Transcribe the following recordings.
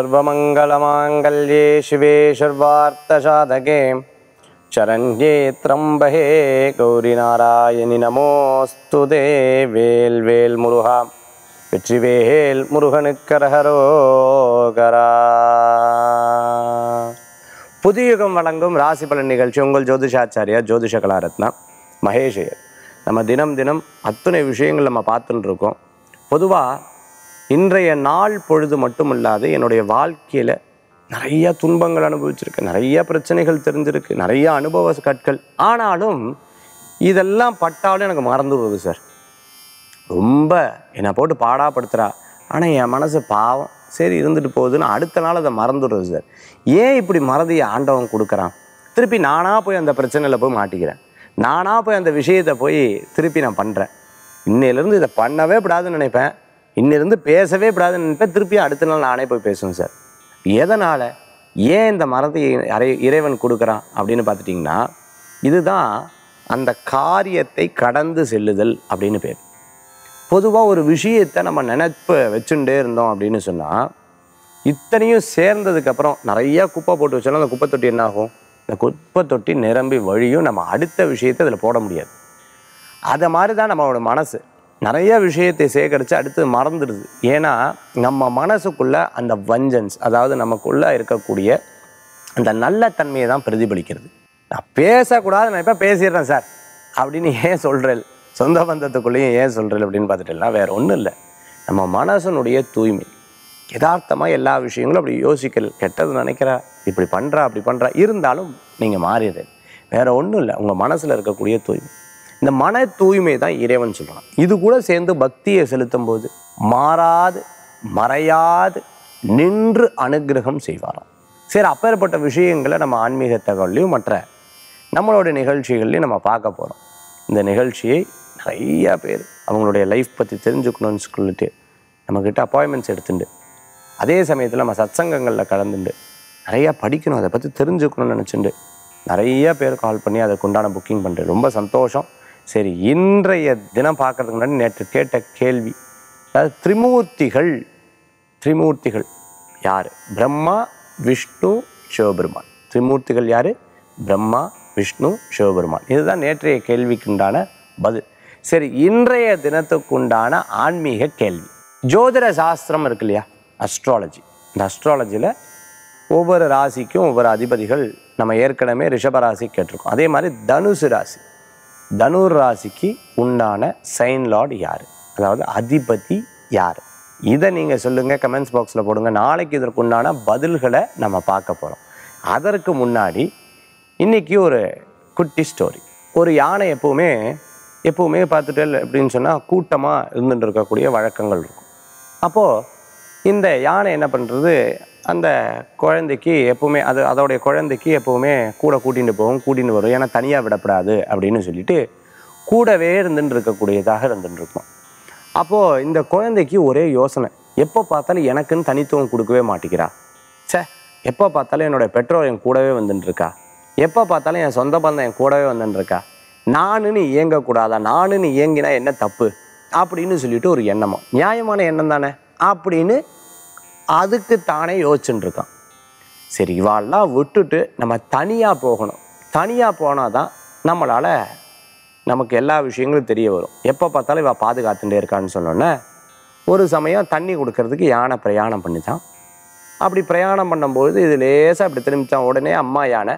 सर्वमङ्गलमाङ्गल्ये शिवे सर्वार्थसाधके शरण्ये त्र्यम्बहे गौरिनारायणि नमोऽस्तु ते வேல் வேல் முருகா வெற்றிவேல் முருகனுக்கரகரோகரா புதியுகம் வழங்கும் ராசி பலன் நிகழ்ச்சி உங்கள் ஜோதிஷாச்சாரியா ஜோதிஷ கலாரத்னா மகேஷயர் நம்ம தினம் தினம் அத்தனை விஷயங்கள் நம்ம பார்த்துட்டு இருக்கோம் பொதுவாக இன்றைய நாள் பொழுது மட்டும் இல்லாது என்னுடைய வாழ்க்கையில் நிறைய துன்பங்கள் அனுபவிச்சிருக்கு நிறைய பிரச்சனைகள் தெரிஞ்சிருக்கு நிறைய அனுபவ கற்கள் ஆனாலும் இதெல்லாம் பட்டாலும் எனக்கு மறந்து விடுது சார் ரொம்ப என்னை போட்டு பாடாப்படுத்துகிறா ஆனால் என் மனசு பாவம் சரி இருந்துட்டு போகுதுன்னு அடுத்த நாள் அதை மறந்துடுறது சார் ஏன் இப்படி மறதியை ஆண்டவன் கொடுக்குறான் திருப்பி நானாக போய் அந்த பிரச்சனையில் போய் மாட்டிக்கிறேன் நானாக போய் அந்த விஷயத்தை போய் திருப்பி நான் பண்ணுறேன் இன்னையிலேருந்து இதை பண்ணவே கூடாதுன்னு நினைப்பேன் இன்னிலிருந்து பேசவே கூடாதுன்னு நினைப்பேன் திருப்பி அடுத்த நாள் நானே போய் பேசுவேன் சார் எதனால் ஏன் இந்த மரத்தை அறை இறைவன் கொடுக்குறான் அப்படின்னு பார்த்துட்டிங்கன்னா இதுதான் அந்த காரியத்தை கடந்து செல்லுதல் அப்படின்னு பேர் பொதுவாக ஒரு விஷயத்தை நம்ம நினைப்பு வச்சுட்டே இருந்தோம் அப்படின்னு சொன்னால் இத்தனையும் சேர்ந்ததுக்கப்புறம் நிறைய குப்பை போட்டு வச்சாலும் அந்த குப்பை தொட்டி என்ன ஆகும் இந்த குப்பை தொட்டி நிரம்பி வழியும் நம்ம அடுத்த விஷயத்தை அதில் போட முடியாது அதை மாதிரி தான் நம்மளோட மனசு நிறைய விஷயத்தை சேகரித்து அடுத்து மறந்துடுது ஏன்னா நம்ம மனசுக்குள்ள அந்த வஞ்சன்ஸ் அதாவது நமக்குள்ள இருக்கக்கூடிய அந்த நல்ல தன்மையை தான் பிரதிபலிக்கிறது நான் பேசக்கூடாது நான் இப்போ பேசிடுறேன் சார் அப்படின்னு ஏன் சொல்கிறேன் சொந்த பந்தத்துக்குள்ளேயும் ஏன் சொல்கிறேன் அப்படின்னு பார்த்துட்டேன்னா வேற ஒன்றும் இல்லை நம்ம மனசனுடைய தூய்மை யதார்த்தமாக எல்லா விஷயங்களும் அப்படி யோசிக்கல் கெட்டது நினைக்கிறா இப்படி பண்ணுறா அப்படி பண்ணுறா இருந்தாலும் நீங்கள் மாறிடுறது வேற ஒன்றும் இல்லை உங்கள் மனசில் இருக்கக்கூடிய தூய்மை இந்த மன தூய்மை தான் இறைவன் சொல்கிறான் இது கூட சேர்ந்து பக்தியை செலுத்தும் போது மாறாது மறையாது நின்று அனுக்கிரகம் செய்வாராம் சரி அப்பேற்பட்ட விஷயங்களை நம்ம ஆன்மீக தகவல்லையும் மற்ற நம்மளோட நிகழ்ச்சிகள்லையும் நம்ம பார்க்க போகிறோம் இந்த நிகழ்ச்சியை நிறைய பேர் அவங்களுடைய லைஃப் பற்றி தெரிஞ்சுக்கணும்னு சொல்லிட்டு நம்மக்கிட்ட அப்பாயின்மெண்ட்ஸ் எடுத்துட்டு அதே சமயத்தில் நம்ம சத்சங்கங்களில் கலந்துண்டு நிறையா படிக்கணும் அதை பற்றி தெரிஞ்சுக்கணும்னு நினச்சிண்டு நிறைய பேர் கால் பண்ணி அதுக்கு உண்டான புக்கிங் பண்ணுறேன் ரொம்ப சந்தோஷம் சரி இன்றைய தினம் பார்க்கறதுக்கு முன்னாடி நேற்று கேட்ட கேள்வி அதாவது திரிமூர்த்திகள் திரிமூர்த்திகள் யார் பிரம்மா விஷ்ணு சிவபெருமான் திரிமூர்த்திகள் யார் பிரம்மா விஷ்ணு சிவபெருமான் இதுதான் நேற்றைய கேள்விக்குண்டான பதில் சரி இன்றைய தினத்துக்குண்டான ஆன்மீக கேள்வி ஜோதிட சாஸ்திரம் இருக்கு இல்லையா அஸ்ட்ராலஜி இந்த அஸ்ட்ராலஜியில் ஒவ்வொரு ராசிக்கும் ஒவ்வொரு அதிபதிகள் நம்ம ஏற்கனவே ரிஷப ராசி கேட்டிருக்கோம் அதே மாதிரி தனுசு ராசி தனுர் ராசிக்கு உண்டான சைன் லார்ட் யார் அதாவது அதிபதி யார் இதை நீங்கள் சொல்லுங்கள் கமெண்ட்ஸ் பாக்ஸில் போடுங்க நாளைக்கு இதற்கு உண்டான பதில்களை நம்ம பார்க்க போகிறோம் அதற்கு முன்னாடி இன்றைக்கி ஒரு குட்டி ஸ்டோரி ஒரு யானை எப்போவுமே எப்போவுமே பார்த்துட்டு அப்படின்னு சொன்னால் கூட்டமாக இருந்துட்டு இருக்கக்கூடிய வழக்கங்கள் இருக்கும் அப்போது இந்த யானை என்ன பண்ணுறது அந்த குழந்தைக்கு எப்போவுமே அது அதோடைய குழந்தைக்கு எப்போவுமே கூட கூட்டிகிட்டு போகும் கூட்டிகிட்டு வரும் ஏன்னா தனியாக விடப்படாது அப்படின்னு சொல்லிட்டு கூடவே இருந்துட்டு இருக்கக்கூடியதாக இருந்துட்டு இருக்கும் அப்போது இந்த குழந்தைக்கு ஒரே யோசனை எப்போ பார்த்தாலும் எனக்குன்னு தனித்துவம் கொடுக்கவே மாட்டேங்கிறா ச்சே எப்போ பார்த்தாலும் என்னோட பெற்றோர் என் கூடவே வந்துட்டு இருக்கா எப்போ பார்த்தாலும் என் சொந்த பந்தம் என் கூடவே வந்துட்டு இருக்கா நானுன்னு இயங்கக்கூடாதா நானுன்னு இயங்கினா என்ன தப்பு அப்படின்னு சொல்லிட்டு ஒரு எண்ணமோ நியாயமான எண்ணம் தானே அப்படின்னு அதுக்கு தானே யோசிச்சுட்டு இருக்கான் சரி இவாள்லாம் விட்டுட்டு நம்ம தனியாக போகணும் தனியாக போனால் தான் நம்மளால் நமக்கு எல்லா விஷயங்களும் தெரிய வரும் எப்போ பார்த்தாலும் இவள் பாதுகாத்துட்டே இருக்கான்னு சொன்னோன்னே ஒரு சமயம் தண்ணி கொடுக்கறதுக்கு யானை பிரயாணம் பண்ணிச்சான் அப்படி பிரயாணம் பண்ணும்போது இது லேசாக அப்படி திரும்பிச்சான் உடனே அம்மா யானை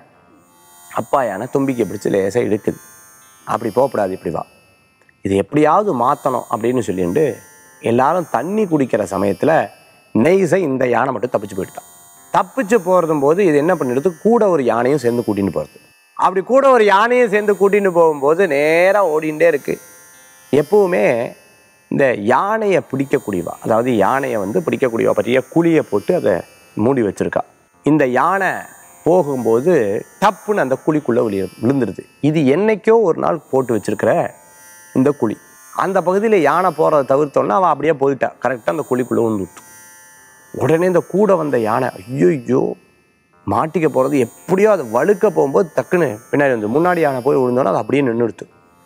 அப்பா யானை தும்பிக்கை பிடிச்சி லேசாக இழுக்குது அப்படி போகக்கூடாது இப்படி வா இது எப்படியாவது மாற்றணும் அப்படின்னு சொல்லிட்டு எல்லாரும் தண்ணி குடிக்கிற சமயத்தில் நெய்ஸை இந்த யானை மட்டும் தப்பிச்சு போயிட்டான் தப்பிச்சு போகிறதும் போது இது என்ன பண்ணிடுது கூட ஒரு யானையும் சேர்ந்து கூட்டின்னு போகிறது அப்படி கூட ஒரு யானையும் சேர்ந்து கூட்டின்னு போகும்போது நேராக ஓடிண்டே இருக்கு எப்பவுமே இந்த யானையை பிடிக்கக்கூடியவா அதாவது யானையை வந்து பிடிக்கக்கூடியவா பற்றிய குழியை போட்டு அதை மூடி வச்சிருக்கா இந்த யானை போகும்போது டப்புன்னு அந்த குழிக்குள்ளே விழி விழுந்துருது இது என்னைக்கோ ஒரு நாள் போட்டு வச்சிருக்கிற இந்த குழி அந்த பகுதியில் யானை போகிறத தவிர்த்தோன்னா அவள் அப்படியே போயிட்டா கரெக்டாக அந்த குழிக்குள்ளே விழுந்துட்டு உடனே இந்த கூட வந்த யானை ஐயோ மாட்டிக்க போகிறது எப்படியோ அது வழுக்க போகும்போது டக்குன்னு பின்னாடி வந்து முன்னாடி யானை போய் விழுந்தோன்னா அது அப்படியே நின்றுடுத்து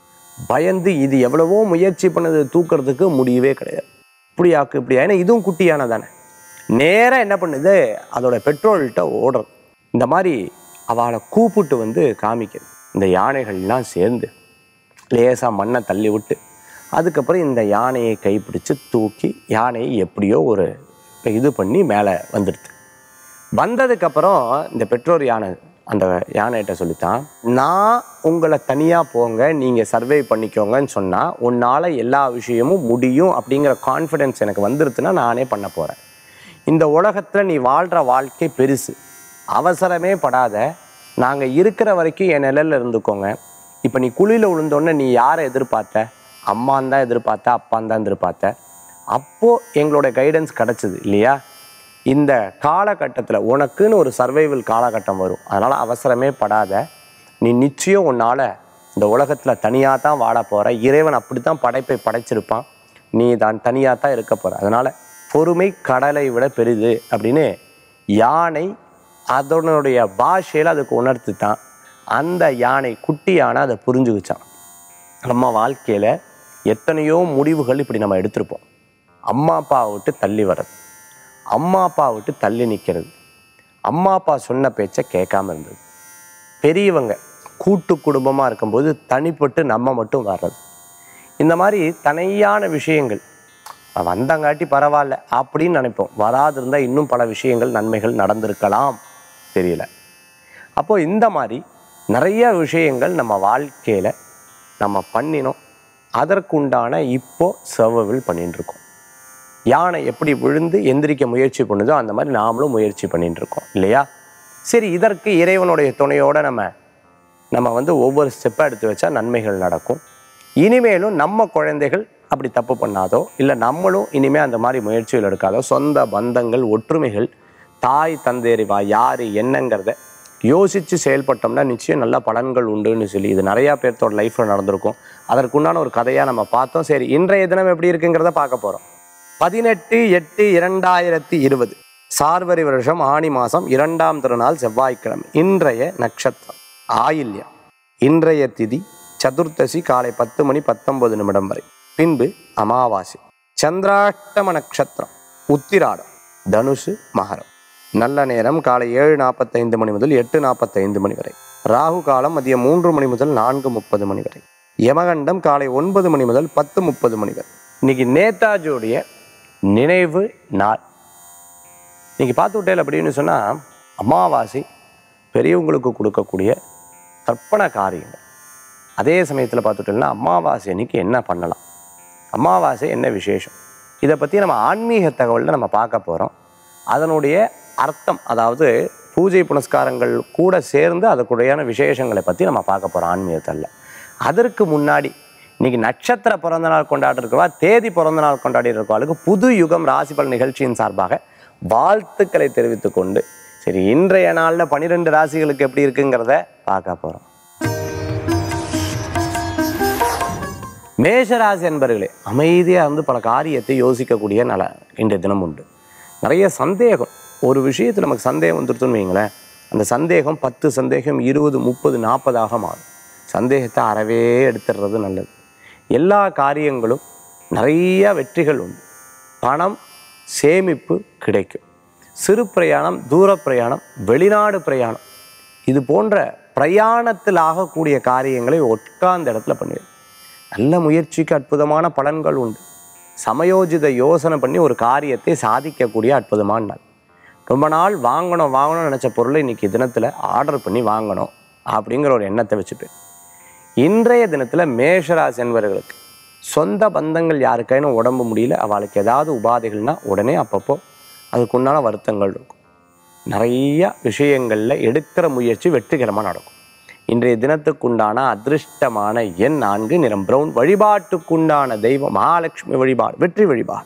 பயந்து இது எவ்வளவோ முயற்சி பண்ணது தூக்கிறதுக்கு முடியவே கிடையாது இப்படி ஆக்கு இப்படி ஏன்னா இதுவும் குட்டி யானை தானே நேராக என்ன பண்ணுது அதோட பெட்ரோல்கிட்ட ஓடுறது இந்த மாதிரி அவளை கூப்பிட்டு வந்து காமிக்குது இந்த யானைகள்லாம் சேர்ந்து லேசாக மண்ணை தள்ளி விட்டு அதுக்கப்புறம் இந்த யானையை கைப்பிடிச்சு தூக்கி யானையை எப்படியோ ஒரு இது பண்ணி மேலே வந்துடுது வந்ததுக்கப்புறம் இந்த பெற்றோர் யானை அந்த யானைகிட்ட சொல்லித்தான் நான் உங்களை தனியாக போங்க நீங்கள் சர்வே பண்ணிக்கோங்கன்னு சொன்னால் உன்னால் எல்லா விஷயமும் முடியும் அப்படிங்கிற கான்ஃபிடென்ஸ் எனக்கு வந்துருச்சுன்னா நானே பண்ண போகிறேன் இந்த உலகத்தில் நீ வாழ்கிற வாழ்க்கை பெருசு அவசரமே படாத நாங்கள் இருக்கிற வரைக்கும் என் நிழல்ல இருந்துக்கோங்க இப்போ நீ குழியில் விழுந்தோடனே நீ யாரை எதிர்பார்த்த அம்மான் தான் எதிர்பார்த்த அப்பான் தான் எதிர்பார்த்த அப்போது எங்களோட கைடன்ஸ் கிடச்சிது இல்லையா இந்த காலகட்டத்தில் உனக்குன்னு ஒரு சர்வைவல் காலகட்டம் வரும் அதனால் அவசரமே படாத நீ நிச்சயம் உன்னால் இந்த உலகத்தில் தனியாக தான் வாழ போகிற இறைவன் அப்படி தான் படைப்பை படைச்சிருப்பான் நீ தான் தனியாக தான் இருக்க போகிற அதனால் பொறுமை கடலை விட பெரிது அப்படின்னு யானை அதனுடைய பாஷையில் அதுக்கு உணர்த்து தான் அந்த யானை குட்டி யானை அதை புரிஞ்சுக்கிச்சான் நம்ம வாழ்க்கையில் எத்தனையோ முடிவுகள் இப்படி நம்ம எடுத்திருப்போம் அம்மா அப்பாவை விட்டு தள்ளி வர்றது அம்மா அப்பா விட்டு தள்ளி நிற்கிறது அம்மா அப்பா சொன்ன பேச்சை கேட்காம இருந்தது பெரியவங்க கூட்டு குடும்பமாக இருக்கும்போது தனிப்பட்டு நம்ம மட்டும் வர்றது இந்த மாதிரி தனியான விஷயங்கள் வந்தங்காட்டி பரவாயில்ல அப்படின்னு நினைப்போம் வராது இருந்தால் இன்னும் பல விஷயங்கள் நன்மைகள் நடந்திருக்கலாம் தெரியல அப்போ இந்த மாதிரி நிறைய விஷயங்கள் நம்ம வாழ்க்கையில் நம்ம பண்ணினோம் அதற்குண்டான இப்போ சர்வவில் பண்ணிட்டு இருக்கோம் யானை எப்படி விழுந்து எந்திரிக்க முயற்சி பண்ணுதோ அந்த மாதிரி நாமளும் முயற்சி பண்ணிட்டு இருக்கோம் இல்லையா சரி இதற்கு இறைவனுடைய துணையோட நம்ம நம்ம வந்து ஒவ்வொரு ஸ்டெப்பாக எடுத்து வச்சா நன்மைகள் நடக்கும் இனிமேலும் நம்ம குழந்தைகள் அப்படி தப்பு பண்ணாதோ இல்லை நம்மளும் இனிமேல் அந்த மாதிரி முயற்சிகள் எடுக்காதோ சொந்த பந்தங்கள் ஒற்றுமைகள் தாய் தந்தேறிவா யார் என்னங்கிறத யோசித்து செயல்பட்டோம்னா நிச்சயம் நல்ல பலன்கள் உண்டுன்னு சொல்லி இது நிறையா பேர்த்தோட லைஃப்பில் நடந்திருக்கும் அதற்குண்டான ஒரு கதையாக நம்ம பார்த்தோம் சரி இன்றைய தினம் எப்படி இருக்குங்கிறத பார்க்க போகிறோம் பதினெட்டு எட்டு இரண்டாயிரத்தி இருபது சார்வரி வருஷம் ஆணி மாதம் இரண்டாம் திருநாள் செவ்வாய்க்கிழமை இன்றைய நட்சத்திரம் ஆயில்யம் இன்றைய திதி சதுர்த்தசி காலை பத்து மணி பத்தொன்பது நிமிடம் வரை பின்பு அமாவாசை சந்திராஷ்டம நட்சத்திரம் உத்திராடம் தனுசு மகரம் நல்ல நேரம் காலை ஏழு நாற்பத்தைந்து மணி முதல் எட்டு நாற்பத்தைந்து மணி வரை ராகு காலம் மதியம் மூன்று மணி முதல் நான்கு முப்பது மணி வரை யமகண்டம் காலை ஒன்பது மணி முதல் பத்து முப்பது மணி வரை இன்னைக்கு நேதாஜியுடைய நினைவு நாள் இன்னைக்கு பார்த்து விட்டேல் அப்படின்னு சொன்னால் அமாவாசை பெரியவங்களுக்கு கொடுக்கக்கூடிய தர்ப்பண காரியங்கள் அதே சமயத்தில் பார்த்துட்டோம்னா அமாவாசை அன்னைக்கு என்ன பண்ணலாம் அமாவாசை என்ன விசேஷம் இதை பற்றி நம்ம ஆன்மீக தகவலில் நம்ம பார்க்க போகிறோம் அதனுடைய அர்த்தம் அதாவது பூஜை புனஸ்காரங்கள் கூட சேர்ந்து அதுக்குடையான விசேஷங்களை பற்றி நம்ம பார்க்க போகிறோம் ஆன்மீகத்தில் அதற்கு முன்னாடி இன்னைக்கு நட்சத்திர பிறந்த நாள் கொண்டாடி இருக்கவா தேதி பிறந்த நாள் கொண்டாடி இருக்கவாளுக்கு புது யுகம் ராசிபல் நிகழ்ச்சியின் சார்பாக வாழ்த்துக்களை தெரிவித்துக் கொண்டு சரி இன்றைய நாளில் பன்னிரெண்டு ராசிகளுக்கு எப்படி இருக்குங்கிறத பார்க்க போகிறோம் மேஷராசி என்பர்களே அமைதியாக இருந்து பல காரியத்தை யோசிக்கக்கூடிய நல இன்றைய தினம் உண்டு நிறைய சந்தேகம் ஒரு விஷயத்தில் நமக்கு சந்தேகம் வந்துருச்சுன்னு வைங்களேன் அந்த சந்தேகம் பத்து சந்தேகம் இருபது முப்பது நாற்பதாக மாறும் சந்தேகத்தை அறவே எடுத்துடுறது நல்லது எல்லா காரியங்களும் நிறைய வெற்றிகள் உண்டு பணம் சேமிப்பு கிடைக்கும் சிறு பிரயாணம் தூர பிரயாணம் வெளிநாடு பிரயாணம் இது போன்ற பிரயாணத்தில் ஆகக்கூடிய காரியங்களை உட்கார்ந்த இடத்துல பண்ணுவேன் நல்ல முயற்சிக்கு அற்புதமான பலன்கள் உண்டு சமயோஜித யோசனை பண்ணி ஒரு காரியத்தை சாதிக்கக்கூடிய அற்புதமான நாள் ரொம்ப நாள் வாங்கணும் வாங்கணும்னு நினச்ச பொருளை இன்னைக்கு தினத்தில் ஆர்டர் பண்ணி வாங்கணும் அப்படிங்கிற ஒரு எண்ணத்தை வச்சுப்பேன் இன்றைய தினத்தில் மேஷராசி என்பவர்களுக்கு சொந்த பந்தங்கள் யாருக்காயினும் உடம்பு முடியல அவளுக்கு ஏதாவது உபாதைகள்னா உடனே அப்பப்போ அதுக்குண்டான வருத்தங்கள் இருக்கும் நிறைய விஷயங்களில் எடுக்கிற முயற்சி வெற்றிகரமாக நடக்கும் இன்றைய தினத்துக்குண்டான அதிர்ஷ்டமான எண் நான்கு நிறம் பிரவுன் வழிபாட்டுக்குண்டான தெய்வம் மகாலட்சுமி வழிபாடு வெற்றி வழிபாடு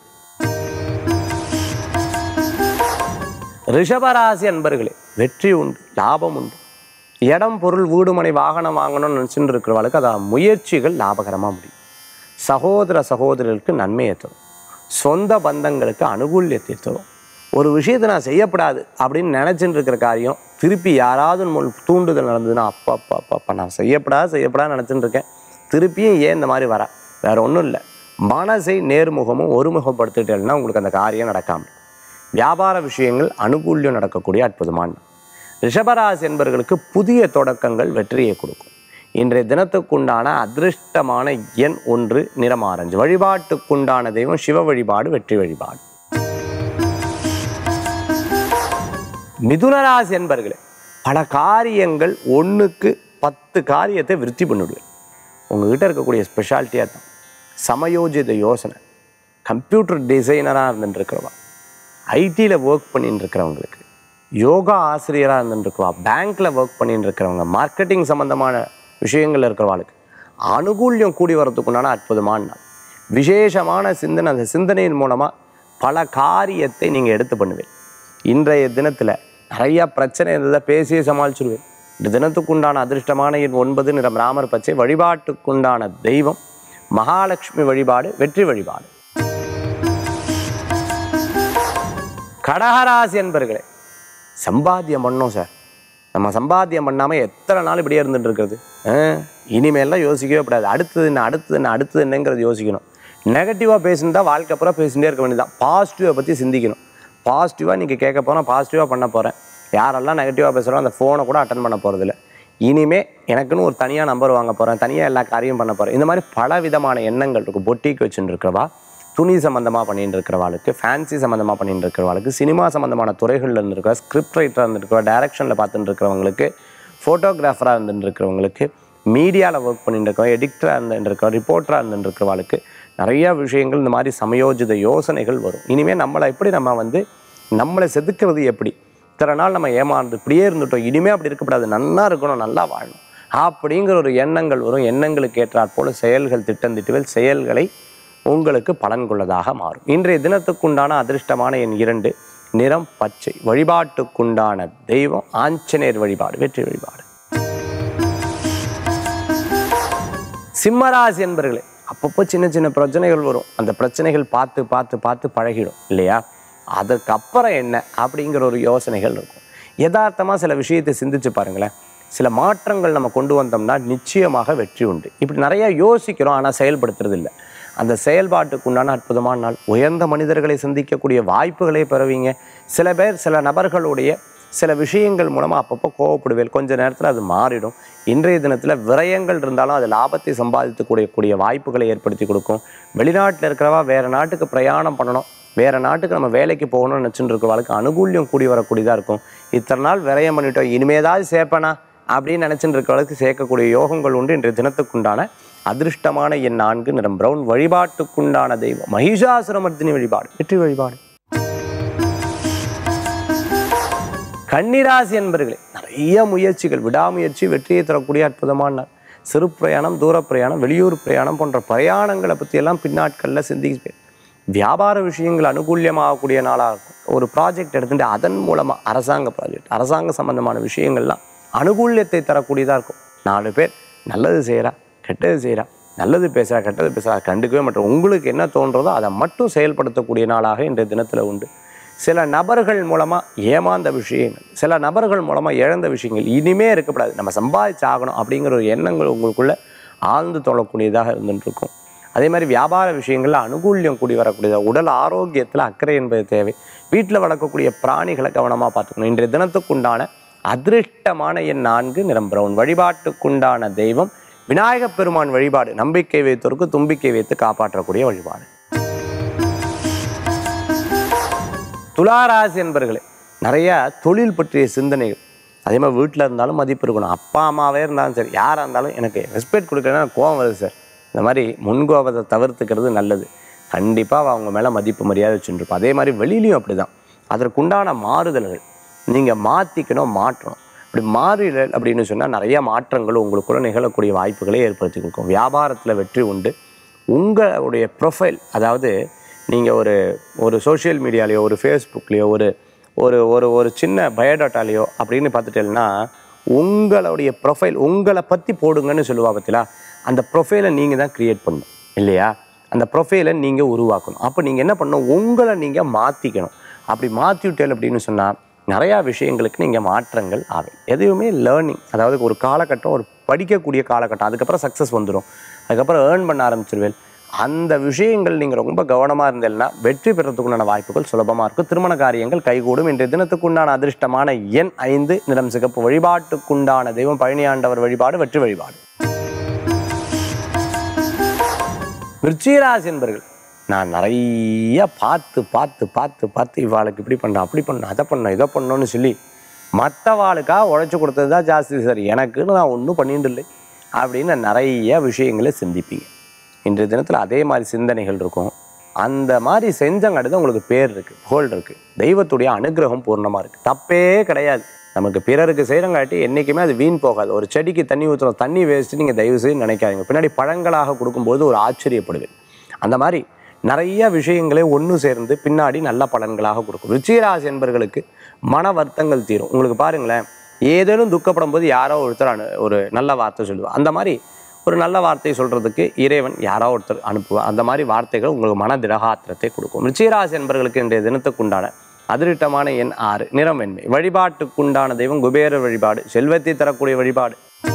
ரிஷபராசி அன்பர்களே வெற்றி உண்டு லாபம் உண்டு இடம் பொருள் வீடு மனை வாகனம் வாங்கணும்னு நினச்சிட்டு இருக்கிறவளுக்கு அதான் முயற்சிகள் லாபகரமாக முடியும் சகோதர சகோதரர்களுக்கு நன்மையை தரும் சொந்த பந்தங்களுக்கு அனுகூல்யத்தை தரும் ஒரு விஷயத்தை நான் செய்யப்படாது அப்படின்னு நினச்சிட்டு இருக்கிற காரியம் திருப்பி யாராவது முன் தூண்டுதல் நடந்ததுன்னா அப்பா அப்பா அப்பா அப்பா நான் செய்யப்படாது செய்யப்படாது நினச்சிட்டு இருக்கேன் திருப்பியும் ஏன் இந்த மாதிரி வர வேற ஒன்றும் இல்லை மனசை நேர்முகமும் ஒருமுகப்படுத்திட்டேன்னா உங்களுக்கு அந்த காரியம் நடக்காமல் இருக்கும். வியாபார விஷயங்கள் அனுகூல்யம் நடக்கக்கூடிய அற்புதமான நாள். ரிஷபராசி என்பவர்களுக்கு புதிய தொடக்கங்கள் வெற்றியை கொடுக்கும் இன்றைய தினத்துக்குண்டான அதிர்ஷ்டமான எண் ஒன்று நிறம் ஆரஞ்சு வழிபாட்டுக்குண்டான தெய்வம் சிவ வழிபாடு வெற்றி வழிபாடு மிதுனராசி என்பர்களே பல காரியங்கள் ஒன்றுக்கு பத்து காரியத்தை விருத்தி பண்ணிவிடுவேன் உங்ககிட்ட இருக்கக்கூடிய ஸ்பெஷாலிட்டியாக தான் சமயோஜித யோசனை கம்ப்யூட்டர் டிசைனராக இருந்துட்டு இருக்கிறவா ஐடியில் ஒர்க் பண்ணிட்டு இருக்கிறவங்களுக்கு யோகா ஆசிரியராக இருந்துட்டு இருக்கிறவா பேங்க்கில் ஒர்க் பண்ணிட்டு இருக்கிறவங்க மார்க்கெட்டிங் சம்மந்தமான விஷயங்கள்ல இருக்கிறவாளுக்கு அனுகூல்யம் கூடி வரதுக்குண்டான அற்புதமான நாள் விசேஷமான சிந்தனை அந்த சிந்தனையின் மூலமாக பல காரியத்தை நீங்கள் எடுத்து பண்ணுவேன் இன்றைய தினத்தில் நிறையா பிரச்சனை இருந்ததை பேசியே சமாளிச்சிடுவேன் இந்த தினத்துக்குண்டான அதிர்ஷ்டமான எண் ஒன்பது நிறம் ராமர் பச்சை வழிபாட்டுக்குண்டான தெய்வம் மகாலட்சுமி வழிபாடு வெற்றி வழிபாடு கடகராசி என்பர்களே சம்பாத்தியம் பண்ணோம் சார் நம்ம சம்பாத்தியம் பண்ணாமல் எத்தனை நாள் இப்படியே இருந்துட்டு இருக்கிறது ஆ, இனிமேல்லாம் யோசிக்கவே கூடாது அடுத்தது என்ன அடுத்தது என்ன அடுத்தது என்னங்கிறது யோசிக்கணும் நெகட்டிவாக பேசியிருந்தா வாழ்க்கை பூரா பேசிகிட்டே இருக்க வேண்டியதான் பாசிட்டிவை பற்றி சிந்திக்கணும் பாசிட்டிவாக நீங்கள் கேட்க போகிறோம் பாசிட்டிவாக பண்ண போகிறேன் யாரெல்லாம் நெகட்டிவாக பேசுகிறோம் அந்த ஃபோனை கூட அட்டன் பண்ண போகிறதில்ல இனிமே எனக்குன்னு ஒரு தனியாக நம்பர் வாங்க போகிறேன் தனியாக எல்லா காரியம் பண்ண போகிறேன் இந்த மாதிரி பல விதமான எண்ணங்கள் இருக்கும் பொட்டிக்கு வச்சுட்டு இருக்கிறவா துணி சம்மந்தமாக பண்ணிட்டு இருக்கிறவாளுக்கு ஃபேன்சி சம்மந்தமாக பண்ணிட்டு இருக்கிறவாளுக்கு சினிமா சம்மந்தமான துறைகளில் இருந்திருக்கிற ஸ்கிரிப்ட் ரைட்டராக இருந்திருக்கிற டைரக்ஷனில் பார்த்துட்டு இருக்கிறவங்களுக்கு ஃபோட்டோகிராஃபராக இருந்துட்டு இருக்கிறவங்களுக்கு மீடியாவில் ஒர்க் பண்ணிட்டு இருக்கிறவங்க எடிக்டராக இருந்துட்டு இருக்கிற ரிப்போர்ட்டராக இருந்துட்டு இருக்கிறவாளுக்கு நிறைய விஷயங்கள் இந்த மாதிரி சமயோஜித யோசனைகள் வரும் இனிமேல் நம்மளை எப்படி நம்ம வந்து நம்மளை செதுக்கிறது எப்படி இத்தனை நாள் நம்ம ஏமாந்து இப்படியே இருந்துட்டோம் இனிமேல் அப்படி இருக்கக்கூடாது நல்லா இருக்கணும் நல்லா வாழணும் அப்படிங்கிற ஒரு எண்ணங்கள் வரும் எண்ணங்களுக்கு ஏற்றாற் போல செயல்கள் திட்டம் திட்டுவேல் செயல்களை உங்களுக்கு பலன் கொள்ளதாக மாறும் இன்றைய தினத்துக்குண்டான அதிர்ஷ்டமான எண் இரண்டு நிறம் பச்சை வழிபாட்டுக்குண்டான தெய்வம் ஆஞ்சநேயர் வழிபாடு வெற்றி வழிபாடு சிம்மராசி என்பர்களே அப்பப்போ சின்ன சின்ன பிரச்சனைகள் வரும் அந்த பிரச்சனைகள் பார்த்து பார்த்து பார்த்து பழகிடும் இல்லையா அதற்கப்புறம் என்ன அப்படிங்கிற ஒரு யோசனைகள் இருக்கும் யதார்த்தமாக சில விஷயத்தை சிந்திச்சு பாருங்களேன் சில மாற்றங்கள் நம்ம கொண்டு வந்தோம்னா நிச்சயமாக வெற்றி உண்டு இப்படி நிறைய யோசிக்கிறோம் ஆனால் செயல்படுத்துறது இல்லை அந்த செயல்பாட்டுக்கு உண்டான அற்புதமான நாள் உயர்ந்த மனிதர்களை சந்திக்கக்கூடிய வாய்ப்புகளை பெறுவீங்க சில பேர் சில நபர்களுடைய சில விஷயங்கள் மூலமாக அப்பப்போ கோவப்படுவேன் கொஞ்ச நேரத்தில் அது மாறிடும் இன்றைய தினத்தில் விரயங்கள் இருந்தாலும் அது லாபத்தை சம்பாதித்து கூடிய வாய்ப்புகளை ஏற்படுத்தி கொடுக்கும் வெளிநாட்டில் இருக்கிறவா வேறு நாட்டுக்கு பிரயாணம் பண்ணணும் வேறு நாட்டுக்கு நம்ம வேலைக்கு போகணும்னு நினச்சிட்டு இருக்கிறவளுக்கு அனுகூல்யம் கூடி வரக்கூடியதாக இருக்கும் இத்தனை நாள் விரயம் பண்ணிட்டோம் இனிமேதாவது சேர்ப்பனா அப்படின்னு நினச்சிட்டு இருக்கிறவளுக்கு சேர்க்கக்கூடிய யோகங்கள் உண்டு இன்றைய தினத்துக்குண்டான அதிர்ஷ்டமான என் நான்கு நிறம் பிரவுன் வழிபாட்டுக்குண்டான தெய்வம் மகிஷாசுரமர்த்தினி வழிபாடு வெற்றி வழிபாடு கன்னிராசி என்பர்களே நிறைய முயற்சிகள் விடாமுயற்சி வெற்றியை தரக்கூடிய அற்புதமான நாள் சிறு பிரயாணம் தூர பிரயாணம் வெளியூர் பிரயாணம் போன்ற பிரயாணங்களை பற்றியெல்லாம் பின்னாட்களில் சிந்திப்பேன் வியாபார விஷயங்கள் அனுகூல்யமாகக்கூடிய நாளாக இருக்கும் ஒரு ப்ராஜெக்ட் எடுத்துட்டு அதன் மூலமாக அரசாங்க ப்ராஜெக்ட் அரசாங்க சம்பந்தமான விஷயங்கள்லாம் அனுகூல்யத்தை தரக்கூடியதாக இருக்கும் நாலு பேர் நல்லது செய்கிறா கெட்டது செய்கிறா நல்லது பேசுகிறா கெட்டது பேசுகிறா கண்டுக்கவே மாட்டோம் உங்களுக்கு என்ன தோன்றதோ அதை மட்டும் செயல்படுத்தக்கூடிய நாளாக இன்றைய தினத்தில் உண்டு சில நபர்கள் மூலமாக ஏமாந்த விஷயங்கள் சில நபர்கள் மூலமாக இழந்த விஷயங்கள் இனிமே இருக்கக்கூடாது நம்ம சம்பாதிச்சு ஆகணும் அப்படிங்கிற ஒரு எண்ணங்கள் உங்களுக்குள்ள ஆழ்ந்து தொழக்கூடியதாக இருந்துட்டு இருக்கும் அதே மாதிரி வியாபார விஷயங்களில் அனுகூல்யம் கூடி வரக்கூடியதாக உடல் ஆரோக்கியத்தில் அக்கறை என்பது தேவை வீட்டில் வளர்க்கக்கூடிய பிராணிகளை கவனமாக பார்த்துக்கணும் இன்றைய தினத்துக்குண்டான அதிருஷ்டமான எண் நான்கு நிறம் பிரவுன் வழிபாட்டுக்குண்டான தெய்வம் விநாயகப் பெருமான் வழிபாடு நம்பிக்கை வைத்தோருக்கு தும்பிக்கை வைத்து காப்பாற்றக்கூடிய வழிபாடு துளாராசி என்பர்களே நிறைய தொழில் பற்றிய சிந்தனைகள் அதே மாதிரி வீட்டில் இருந்தாலும் மதிப்பு இருக்கணும் அப்பா அம்மாவே இருந்தாலும் சரி யாராக இருந்தாலும் எனக்கு ரெஸ்பெக்ட் கொடுக்கலன்னா எனக்கு கோவம் வருது சார் இந்த மாதிரி முன்கோபத்தை தவிர்த்துக்கிறது நல்லது கண்டிப்பாக அவங்க மேலே மதிப்பு மரியாதை வச்சுருப்போம் அதே மாதிரி வெளியிலையும் அப்படி தான் அதற்குண்டான மாறுதல்கள் நீங்கள் மாற்றிக்கணும் மாற்றணும் இப்படி மாறுதல் அப்படின்னு சொன்னால் நிறைய மாற்றங்கள் உங்களுக்குள்ள நிகழக்கூடிய வாய்ப்புகளை ஏற்படுத்தி கொடுக்கும் வியாபாரத்தில் வெற்றி உண்டு உங்களுடைய ப்ரொஃபைல் அதாவது நீங்கள் ஒரு ஒரு சோஷியல் மீடியாலேயோ ஒரு ஃபேஸ்புக்லேயோ ஒரு ஒரு ஒரு ஒரு சின்ன பயோடாட்டாலேயோ அப்படின்னு பார்த்துட்டேன்னா உங்களுடைய ப்ரொஃபைல் உங்களை பற்றி போடுங்கன்னு சொல்லுவா பார்த்தீங்களா அந்த ப்ரொஃபைலை நீங்கள் தான் க்ரியேட் பண்ணணும் இல்லையா அந்த ப்ரொஃபைலை நீங்கள் உருவாக்கணும் அப்போ நீங்கள் என்ன பண்ணணும் உங்களை நீங்கள் மாற்றிக்கணும் அப்படி மாற்றி விட்டேல் அப்படின்னு சொன்னால் நிறையா விஷயங்களுக்கு நீங்கள் மாற்றங்கள் ஆகும் எதுவுமே லேர்னிங் அதாவது ஒரு காலகட்டம் ஒரு படிக்கக்கூடிய காலகட்டம் அதுக்கப்புறம் சக்ஸஸ் வந்துடும் அதுக்கப்புறம் ஏர்ன் பண்ண ஆரம்பிச்சிருவேன் அந்த விஷயங்கள் நீங்கள் ரொம்ப கவனமாக இருந்தீங்கன்னா வெற்றி பெறத்துக்குண்டான வாய்ப்புகள் சுலபமாக இருக்கும் திருமண காரியங்கள் கைகூடும் இன்றைய தினத்துக்குண்டான அதிர்ஷ்டமான எண் ஐந்து நிறம் சிகப்பு வழிபாட்டுக்குண்டான தெய்வம் பழனியாண்டவர் வழிபாடு வெற்றி வழிபாடு விருச்சிகராசி என்பர்கள் நான் நிறைய பார்த்து பார்த்து பார்த்து பார்த்து இவாளுக்கு இப்படி பண்ண அப்படி பண்ண அதை பண்ண இதை பண்ணோன்னு சொல்லி மற்றவாளுக்காக உழைச்சி கொடுத்தது தான் ஜாஸ்தி சார் எனக்குன்னு நான் ஒன்றும் பண்ணிட்டு இல்லை அப்படின்னு நிறைய விஷயங்களை சிந்திப்பீங்க இன்றைய தினத்தில் அதே மாதிரி சிந்தனைகள் இருக்கும் அந்த மாதிரி செஞ்சங்காட்டி தான் உங்களுக்கு பேர் இருக்குது புகழ் இருக்குது தெய்வத்துடைய அனுகிரகம் பூர்ணமாக இருக்குது தப்பே கிடையாது நமக்கு பிறருக்கு செய்கிறங்காட்டி என்றைக்குமே அது வீண் போகாது ஒரு செடிக்கு தண்ணி ஊற்றுறோம் தண்ணி வேஸ்ட்டு நீங்கள் தயவு செய்து நினைக்காதீங்க பின்னாடி பழங்களாக கொடுக்கும்போது ஒரு ஆச்சரியப்படுவேன் அந்த மாதிரி நிறைய விஷயங்களே ஒன்று சேர்ந்து பின்னாடி நல்ல பலன்களாக கொடுக்கும் ருச்சிகராசி என்பர்களுக்கு மன வருத்தங்கள் தீரும் உங்களுக்கு பாருங்களேன் ஏதேனும் துக்கப்படும் போது யாரோ ஒருத்தர் அனு ஒரு நல்ல வார்த்தை சொல்லுவார் அந்த மாதிரி ஒரு நல்ல வார்த்தை சொல்கிறதுக்கு இறைவன் யாரோ ஒருத்தர் அனுப்புவார் அந்த மாதிரி வார்த்தைகள் உங்களுக்கு மன திரகாத்திரத்தை கொடுக்கும் ருச்சிகராசி என்பர்களுக்கு இன்றைய தினத்துக்குண்டான அதிருட்டமான எண் ஆறு நிறம் வெண்மை வழிபாட்டுக்குண்டான தெய்வம் குபேர வழிபாடு செல்வத்தை தரக்கூடிய வழிபாடு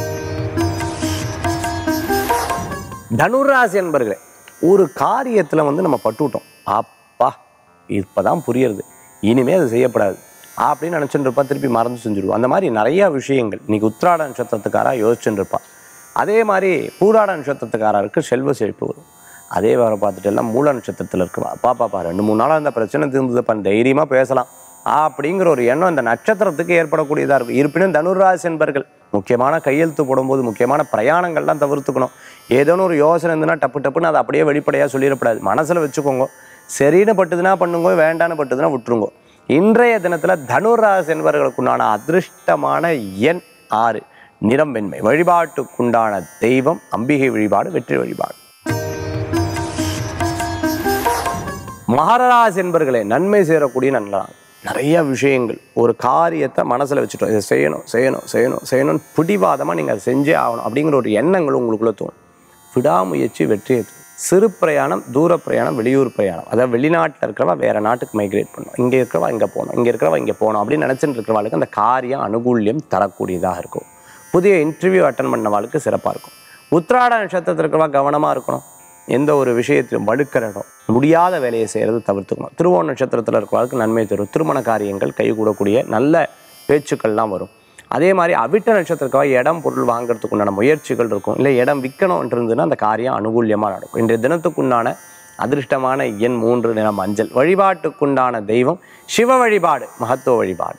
தனுராசி என்பர்களே ஒரு காரியத்தில் வந்து நம்ம பட்டுவிட்டோம் அப்பா இப்பதான் புரியுறது இனிமே அது செய்யப்படாது அப்படின்னு நினச்சிட்டு இருப்பா திருப்பி மறந்து செஞ்சுருவோம் அந்த மாதிரி நிறைய விஷயங்கள் இன்னைக்கு உத்திராட நட்சத்திரத்துக்காரா யோசிச்சுட்டு இருப்பா அதே மாதிரி பூராட நட்சத்திரத்துக்காரருக்கு செல்வ செழிப்பு வரும் அதே வேற பார்த்துட்டு எல்லாம் மூல நட்சத்திரத்தில் இருக்குவா அப்பா பாப்பா ரெண்டு மூணு நாளாக இந்த பிரச்சனை தீர்ந்ததுப்பா தைரியமாக பேசலாம் அப்படிங்கிற ஒரு எண்ணம் இந்த நட்சத்திரத்துக்கு ஏற்படக்கூடியதாக இருக்கும் இருப்பினும் தனுராசி என்பர்கள் முக்கியமான கையெழுத்து போடும்போது முக்கியமான பிரயாணங்கள்லாம் தவிர்த்துக்கணும் ஏதோன்னு ஒரு யோசனை இருந்துன்னா டப்பு டப்புன்னு அதை அப்படியே வெளிப்படையாக சொல்லிடக்கூடாது மனசில் வச்சுக்கோங்க சரின்னு பட்டுதுன்னா பண்ணுங்க வேண்டான்னு பட்டுதுன்னா விட்டுருங்க இன்றைய தினத்தில் தனுராசி என்பவர்களுக்குண்டான அதிர்ஷ்டமான எண் ஆறு நிறம் வெண்மை வழிபாட்டுக்குண்டான தெய்வம் அம்பிகை வழிபாடு வெற்றி வழிபாடு மகராசி என்பர்களே நன்மை சேரக்கூடிய நல்ல நாள் நிறைய விஷயங்கள் ஒரு காரியத்தை மனசில் வச்சுட்டோம் இதை செய்யணும் செய்யணும் செய்யணும் செய்யணும்னு பிடிவாதமாக நீங்கள் அதை செஞ்சே ஆகணும் அப்படிங்கிற ஒரு எண்ணங்கள் உங்களுக்குள்ள தோணும் விடாமுயற்சி வெற்றியை தரும் சிறு பிரயாணம் தூர பிரயாணம் வெளியூர் பிரயாணம் அதாவது வெளிநாட்டில் இருக்கிறவா வேற நாட்டுக்கு மைக்ரேட் பண்ணணும் இங்கே இருக்கிறவா இங்கே போகணும் இங்கே இருக்கிறவா இங்கே போகணும் அப்படின்னு நினச்சிட்டு இருக்கிறவாளுக்கு அந்த காரியம் அனுகூல்யம் தரக்கூடியதாக இருக்கும் புதிய இன்டர்வியூ அட்டன் பண்ணவாளுக்கு சிறப்பாக இருக்கும் உத்திராட நட்சத்திரத்தில் இருக்கிறவா கவனமாக இருக்கணும் எந்த ஒரு விஷயத்திலும் வடுக்கிறடம் முடியாத வேலையை செய்கிறது தவிர்த்துக்கணும் திருவோண நட்சத்திரத்தில் இருக்கிறவர்களுக்கு நன்மை தரும் திருமண காரியங்கள் கைகூடக்கூடிய நல்ல பேச்சுக்கள்லாம் வரும் அதே மாதிரி அவிட்ட நட்சத்திரக்காக இடம் பொருள் வாங்குறதுக்கு உண்டான முயற்சிகள் இருக்கும் இல்லை இடம் விற்கணும் இருந்ததுன்னா அந்த காரியம் அனுகூல்யமாக நடக்கும் இன்றைய தினத்துக்குண்டான அதிர்ஷ்டமான எண் மூன்று நிறம் மஞ்சள் வழிபாட்டுக்குண்டான தெய்வம் சிவ வழிபாடு மகத்துவ வழிபாடு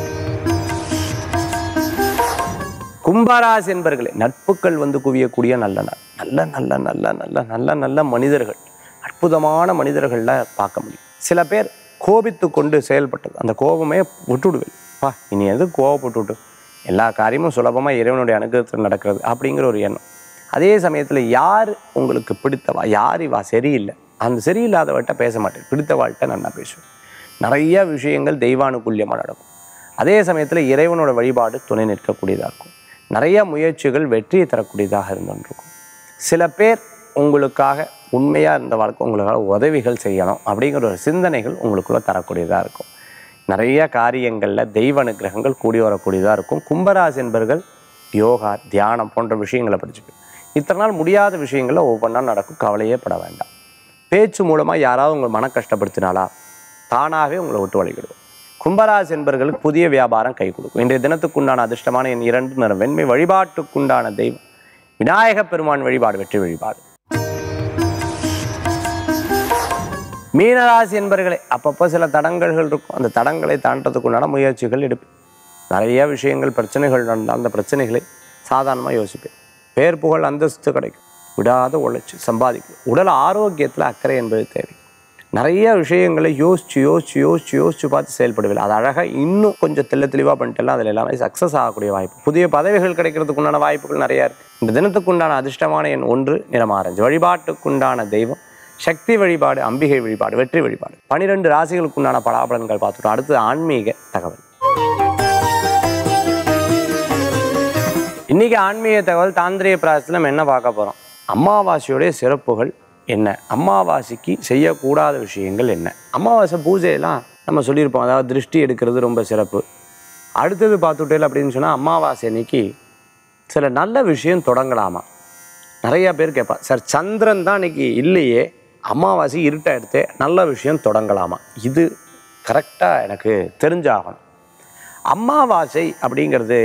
கும்பராசி என்பர்களே நட்புகள் வந்து குவியக்கூடிய நல்ல நாள் நல்ல நல்ல நல்ல நல்ல நல்ல நல்ல மனிதர்கள் அற்புதமான மனிதர்கள்ல பார்க்க முடியும் சில பேர் கோபித்து கொண்டு செயல்பட்டது அந்த கோபமே விட்டுடுவேன் பா இனி எது கோவப்பட்டு விட்டு எல்லா காரியமும் சுலபமாக இறைவனுடைய அனுகிரகத்தில் நடக்கிறது அப்படிங்கிற ஒரு எண்ணம் அதே சமயத்தில் யார் உங்களுக்கு பிடித்தவா யார் இவா சரியில்லை அந்த சரியில்லாதவர்கிட்ட பேச மாட்டேன் பிடித்தவாள்கிட்ட நல்லா பேசுவேன் நிறைய விஷயங்கள் தெய்வானுகூல்யமாக நடக்கும் அதே சமயத்தில் இறைவனோட வழிபாடு துணை நிற்கக்கூடியதாக இருக்கும் நிறைய முயற்சிகள் வெற்றியை தரக்கூடியதாக இருந்துருக்கும் சில பேர் உங்களுக்காக உண்மையாக இருந்த வாழ்க்கை உங்களுக்காக உதவிகள் செய்யணும் அப்படிங்கிற ஒரு சிந்தனைகள் உங்களுக்குள்ள தரக்கூடியதாக இருக்கும் நிறைய காரியங்களில் தெய்வ அனுகிரகங்கள் கூடி வரக்கூடியதாக இருக்கும் கும்பராசி என்பர்கள் யோகா தியானம் போன்ற விஷயங்களை படிச்சுப்பேன் இத்தனை நாள் முடியாத விஷயங்களில் ஒவ்வொன்றா நடக்கும் கவலையே பட வேண்டாம் பேச்சு மூலமாக யாராவது உங்களை மன கஷ்டப்படுத்தினாலா தானாகவே உங்களை விட்டு வழிகிடுவோம் கும்பராசி என்பர்களுக்கு புதிய வியாபாரம் கை கொடுக்கும் இன்றைய தினத்துக்குண்டான அதிர்ஷ்டமான என் இரண்டு நிறம் வெண்மை வழிபாட்டுக்குண்டான தெய்வம் விநாயகப் பெருமான் வழிபாடு வெற்றி வழிபாடு மீனராசி என்பர்களே அப்பப்போ சில தடங்கல்கள் இருக்கும் அந்த தடங்களை தாண்டதுக்குண்டான முயற்சிகள் எடுப்பேன் நிறைய விஷயங்கள் பிரச்சனைகள் நடந்தால் அந்த பிரச்சனைகளை சாதாரணமாக யோசிப்பேன் பேர் புகழ் அந்தஸ்து கிடைக்கும் விடாத உழைச்சி சம்பாதிக்கும் உடல் ஆரோக்கியத்தில் அக்கறை என்பது தேவை நிறைய விஷயங்களை யோசிச்சு யோசிச்சு யோசிச்சு யோசிச்சு பார்த்து செயல்படுவில்லை அது அழகாக இன்னும் கொஞ்சம் தெள்ள தெளிவாக பண்ணிட்டெல்லாம் அதில் எல்லாமே சக்ஸஸ் ஆகக்கூடிய வாய்ப்பு புதிய பதவிகள் கிடைக்கிறதுக்கு உண்டான வாய்ப்புகள் நிறையா இருக்குது இந்த தினத்துக்குண்டான அதிர்ஷ்டமான எண் ஒன்று நிறம் ஆரஞ்சு வழிபாட்டுக்குண்டான தெய்வம் சக்தி வழிபாடு அம்பிகை வழிபாடு வெற்றி வழிபாடு பனிரெண்டு ராசிகளுக்குண்டான பலாபலன்கள் பார்த்துட்டோம் அடுத்து ஆன்மீக தகவல் இன்னைக்கு ஆன்மீக தகவல் தாந்திரிய பிராயசத்தில் நம்ம என்ன பார்க்க போகிறோம் அமாவாசையுடைய சிறப்புகள் என்ன அமாவாசைக்கு செய்யக்கூடாத விஷயங்கள் என்ன அமாவாசை பூஜையெல்லாம் நம்ம சொல்லியிருப்போம் அதாவது திருஷ்டி எடுக்கிறது ரொம்ப சிறப்பு அடுத்தது பார்த்துட்டேல் அப்படின்னு சொன்னால் அமாவாசை அன்னைக்கு சில நல்ல விஷயம் தொடங்கலாமா நிறைய பேர் கேட்பா சார் சந்திரன் தான் இன்னைக்கு இல்லையே அமாவாசை இருட்டாயிடுத்து நல்ல விஷயம் தொடங்கலாமா இது கரெக்டாக எனக்கு தெரிஞ்சாகணும் அமாவாசை அப்படிங்கிறது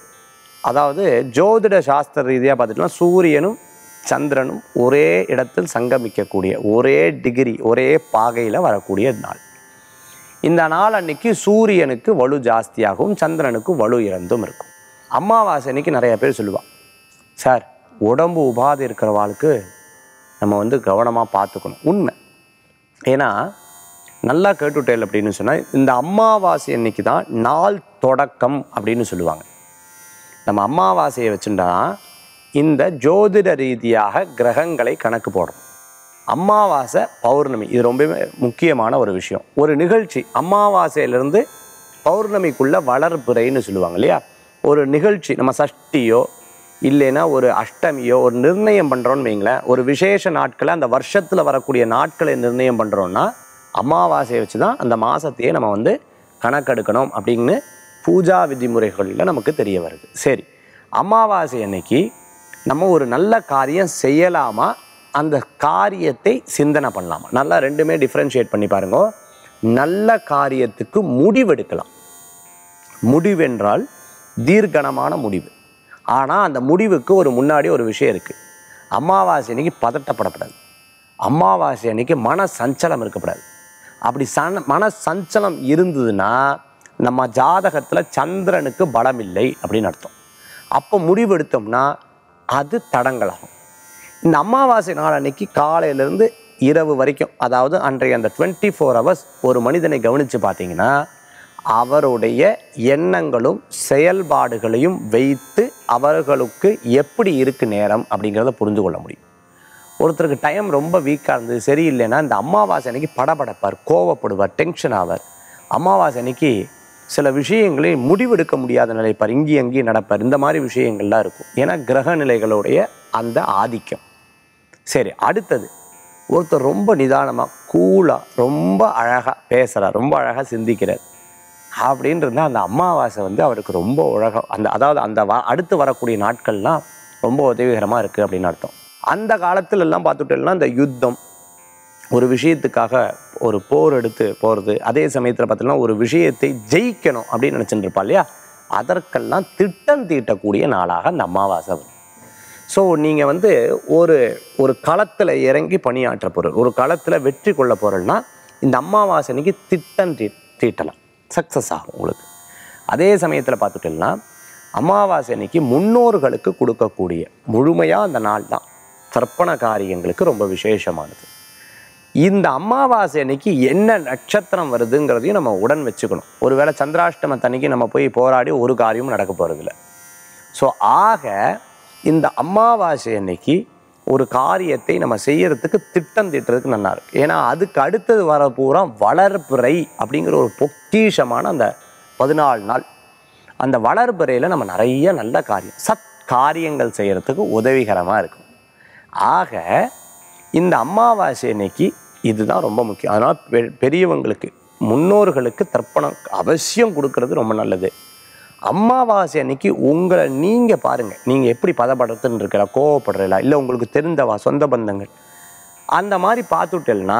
அதாவது ஜோதிட சாஸ்திர ரீதியாக பார்த்துட்டோம்னா சூரியனும் சந்திரனும் ஒரே இடத்தில் சங்கமிக்கக்கூடிய ஒரே டிகிரி ஒரே பாகையில் வரக்கூடிய நாள் இந்த நாள் அன்னைக்கு சூரியனுக்கு வலு ஜாஸ்தியாகவும் சந்திரனுக்கு வலு இறந்தும் இருக்கும் அமாவாசை அன்னைக்கு நிறைய பேர் சொல்லுவாள் சார் உடம்பு உபாதை இருக்கிறவாளுக்கு நம்ம வந்து கவனமாக பார்த்துக்கணும் உண்மை ஏன்னா நல்லா கேட்டுட்டேல் அப்படின்னு சொன்னால் இந்த அமாவாசை அன்னைக்கு தான் நாள் தொடக்கம் அப்படின்னு சொல்லுவாங்க நம்ம அமாவாசையை வச்சுட்டா இந்த ஜோதிட ரீதியாக கிரகங்களை கணக்கு போடுறோம் அமாவாசை பௌர்ணமி இது ரொம்பவே முக்கியமான ஒரு விஷயம் ஒரு நிகழ்ச்சி அமாவாசையிலிருந்து பௌர்ணமிக்குள்ள வளர்பிறைன்னு சொல்லுவாங்க இல்லையா ஒரு நிகழ்ச்சி நம்ம சஷ்டியோ இல்லைன்னா ஒரு அஷ்டமியோ ஒரு நிர்ணயம் பண்ணுறோன்னு வைங்களேன் ஒரு விசேஷ நாட்களை அந்த வருஷத்தில் வரக்கூடிய நாட்களை நிர்ணயம் பண்ணுறோன்னா அமாவாசையை வச்சு தான் அந்த மாதத்தையே நம்ம வந்து கணக்கெடுக்கணும் அப்படின்னு பூஜா விதிமுறைகளில் நமக்கு தெரிய வருது சரி அமாவாசை அன்னைக்கு நம்ம ஒரு நல்ல காரியம் செய்யலாமா அந்த காரியத்தை சிந்தனை பண்ணலாமா நல்லா ரெண்டுமே டிஃப்ரென்ஷியேட் பண்ணி பாருங்க நல்ல காரியத்துக்கு முடிவெடுக்கலாம் முடிவென்றால் தீர்க்கணமான முடிவு ஆனால் அந்த முடிவுக்கு ஒரு முன்னாடி ஒரு விஷயம் இருக்குது அமாவாசை அன்னைக்கு பதட்டப்படக்கூடாது அமாவாசை அன்னைக்கு மன சஞ்சலம் இருக்கக்கூடாது அப்படி சன மன சஞ்சலம் இருந்ததுன்னா நம்ம ஜாதகத்தில் சந்திரனுக்கு பலம் இல்லை அப்படின்னு அர்த்தம் அப்போ முடிவெடுத்தோம்னா அது தடங்கலாகும் இந்த அமாவாசை நாள் அன்னைக்கு காலையிலேருந்து இரவு வரைக்கும் அதாவது அன்றைய அந்த டுவெண்ட்டி ஃபோர் ஹவர்ஸ் ஒரு மனிதனை கவனித்து பார்த்தீங்கன்னா அவருடைய எண்ணங்களும் செயல்பாடுகளையும் வைத்து அவர்களுக்கு எப்படி இருக்கு நேரம் அப்படிங்கிறத புரிந்து கொள்ள முடியும் ஒருத்தருக்கு டைம் ரொம்ப வீக்காக இருந்தது சரியில்லைன்னா இந்த அமாவாசை அன்னைக்கு படபடப்பார் கோவப்படுவார் டென்ஷன் ஆவார் அமாவாசை அன்னைக்கு சில விஷயங்களை முடிவெடுக்க முடியாத நிலைப்பார் இங்கேயும் அங்கேயும் நடப்பார் இந்த மாதிரி விஷயங்கள்லாம் இருக்கும் ஏன்னா கிரக நிலைகளுடைய அந்த ஆதிக்கம் சரி அடுத்தது ஒருத்தர் ரொம்ப நிதானமாக கூலாக ரொம்ப அழகாக பேசுகிறார் ரொம்ப அழகாக சிந்திக்கிறார் அப்படின்னு இருந்தால் அந்த அமாவாசை வந்து அவருக்கு ரொம்ப உலகம் அந்த அதாவது அந்த வ அடுத்து வரக்கூடிய நாட்கள்லாம் ரொம்ப உதவிகரமாக இருக்குது அப்படின்னு அர்த்தம் அந்த காலத்துல எல்லாம் பார்த்துட்டோம்னா இந்த யுத்தம் ஒரு விஷயத்துக்காக ஒரு போர் எடுத்து போகிறது அதே சமயத்தில் பார்த்தோம்னா ஒரு விஷயத்தை ஜெயிக்கணும் அப்படின்னு நினச்சிட்டு இருப்பா இல்லையா அதற்கெல்லாம் திட்டம் தீட்டக்கூடிய நாளாக அந்த அமாவாசை வரும் ஸோ நீங்கள் வந்து ஒரு ஒரு களத்தில் இறங்கி பணியாற்ற பொருள் ஒரு களத்தில் வெற்றி கொள்ள பொருள்னா இந்த அமாவாசை அன்னைக்கு திட்டம் தீ தீட்டலாம் சக்ஸஸ் ஆகும் உங்களுக்கு அதே சமயத்தில் பார்த்துட்டோம்னா அமாவாசை அன்னைக்கு முன்னோர்களுக்கு கொடுக்கக்கூடிய முழுமையாக அந்த நாள் தான் தர்ப்பண காரியங்களுக்கு ரொம்ப விசேஷமானது இந்த அமாவாசை அன்னைக்கு என்ன நட்சத்திரம் வருதுங்கிறதையும் நம்ம உடன் வச்சுக்கணும் ஒருவேளை சந்திராஷ்டமத்தன்னைக்கு நம்ம போய் போராடி ஒரு காரியமும் நடக்க போகிறதில்ல ஸோ ஆக இந்த அமாவாசை அன்னைக்கு ஒரு காரியத்தை நம்ம செய்யறதுக்கு திட்டம் தீட்டுறதுக்கு நல்லா இருக்கு ஏன்னா அதுக்கு அடுத்தது வர பூரா வளர்பிறை அப்படிங்கிற ஒரு பொக்கிஷமான அந்த பதினாலு நாள் அந்த வளர்பிறையில் நம்ம நிறைய நல்ல காரியம் சத் காரியங்கள் செய்யறதுக்கு உதவிகரமாக இருக்கும் ஆக இந்த அமாவாசை அன்னைக்கு இதுதான் ரொம்ப முக்கியம் அதனால் பெ- பெரியவங்களுக்கு முன்னோர்களுக்கு தர்ப்பணம் அவசியம் கொடுக்கறது ரொம்ப நல்லது அமாவாசை அன்னைக்கு உங்களை நீங்கள் பாருங்கள் நீங்கள் எப்படி பதப்படுத்துன்னு இருக்கிறா கோவப்படுறீங்களா இல்லை உங்களுக்கு தெரிந்தவா சொந்த பந்தங்கள் அந்த மாதிரி பார்த்துட்டேன்னா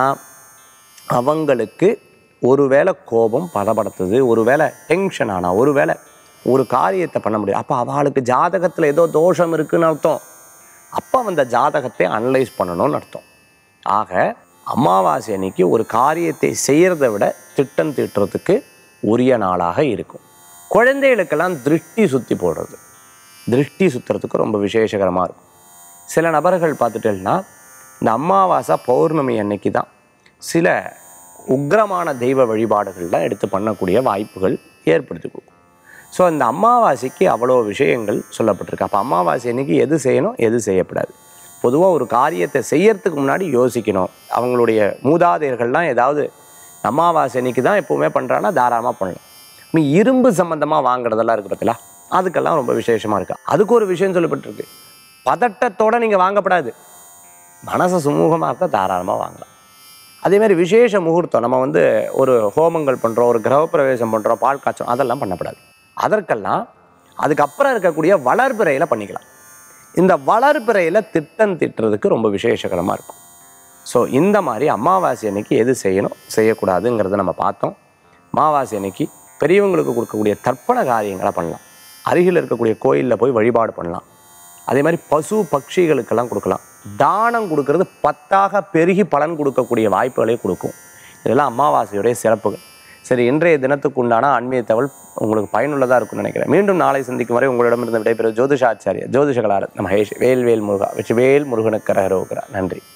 அவங்களுக்கு ஒருவேளை கோபம் பதப்படுத்துது ஒருவேளை டென்ஷன் ஆனா ஒருவேளை ஒரு காரியத்தை பண்ண முடியும் அப்போ அவளுக்கு ஜாதகத்தில் ஏதோ தோஷம் இருக்குன்னு அர்த்தம் அப்போ அந்த ஜாதகத்தை அனலைஸ் பண்ணணும்னு அர்த்தம் ஆக அமாவாசை அன்னைக்கு ஒரு காரியத்தை செய்கிறத விட திட்டம் தீட்டுறதுக்கு உரிய நாளாக இருக்கும் குழந்தைகளுக்கெல்லாம் திருஷ்டி சுற்றி போடுறது திருஷ்டி சுற்றுறதுக்கு ரொம்ப விசேஷகரமாக இருக்கும் சில நபர்கள் பார்த்துட்டேன்னா இந்த அமாவாசை பௌர்ணமி அன்னைக்கு தான் சில உக்கிரமான தெய்வ வழிபாடுகள்லாம் எடுத்து பண்ணக்கூடிய வாய்ப்புகள் ஏற்படுத்தி கொடுக்கும் ஸோ இந்த அமாவாசைக்கு அவ்வளோ விஷயங்கள் சொல்லப்பட்டிருக்கு அப்போ அமாவாசை அன்னைக்கு எது செய்யணும் எது செய்யக்கூடாது பொதுவாக ஒரு காரியத்தை செய்யறதுக்கு முன்னாடி யோசிக்கணும் அவங்களுடைய மூதாதையர்கள்லாம் ஏதாவது அமாவாசை அன்னைக்கு தான் எப்போவுமே பண்ணுறாங்கன்னா தாராளமாக பண்ணலாம் நீ இரும்பு சம்மந்தமாக வாங்குறதெல்லாம் இருக்குது பார்த்தீங்களா அதுக்கெல்லாம் ரொம்ப விசேஷமாக இருக்குது அதுக்கு ஒரு விஷயம் சொல்லப்பட்டிருக்கு பதட்டத்தோட நீங்கள் வாங்கப்படாது மனசை சுமூகமாக இருக்க தாராளமாக வாங்கலாம் அதே மாதிரி விசேஷ முகூர்த்தம் நம்ம வந்து ஒரு ஹோமங்கள் பண்ணுறோம் ஒரு கிரகப்பிரவேசம் பண்ணுறோம் பால் காய்ச்சோம் அதெல்லாம் பண்ணக்கூடாது அதற்கெல்லாம் அதுக்கப்புறம் இருக்கக்கூடிய வளர்பிறையில் பண்ணிக்கலாம் இந்த வளர்பிறையில் திட்டம் திட்டுறதுக்கு ரொம்ப விசேஷகரமாக இருக்கும் ஸோ இந்த மாதிரி அமாவாசை அன்னைக்கு எது செய்யணும் செய்யக்கூடாதுங்கிறத நம்ம பார்த்தோம் அமாவாசை அன்னைக்கு பெரியவங்களுக்கு கொடுக்கக்கூடிய தர்ப்பண காரியங்களை பண்ணலாம் அருகில் இருக்கக்கூடிய கோயிலில் போய் வழிபாடு பண்ணலாம் அதே மாதிரி பசு பட்சிகளுக்கெல்லாம் கொடுக்கலாம் தானம் கொடுக்கறது பத்தாக பெருகி பலன் கொடுக்கக்கூடிய வாய்ப்புகளை கொடுக்கும் இதெல்லாம் அமாவாசையுடைய சிறப்புகள் சரி இன்றைய தினத்துக்கு உண்டான ஆன்மீக தகவல் உங்களுக்கு பயனுள்ளதாக இருக்கும்னு நினைக்கிறேன் மீண்டும் நாளை சந்திக்கும் வரை உங்களிடமிருந்து விடைபெறும் ஜோதிஷாச்சாரியா ஜோதிஷ கலாரத் மகேஷ் வேல் வேல் முருகா வெற்றி வேல் முருகனுக்கு கரகரோகிறா நன்றி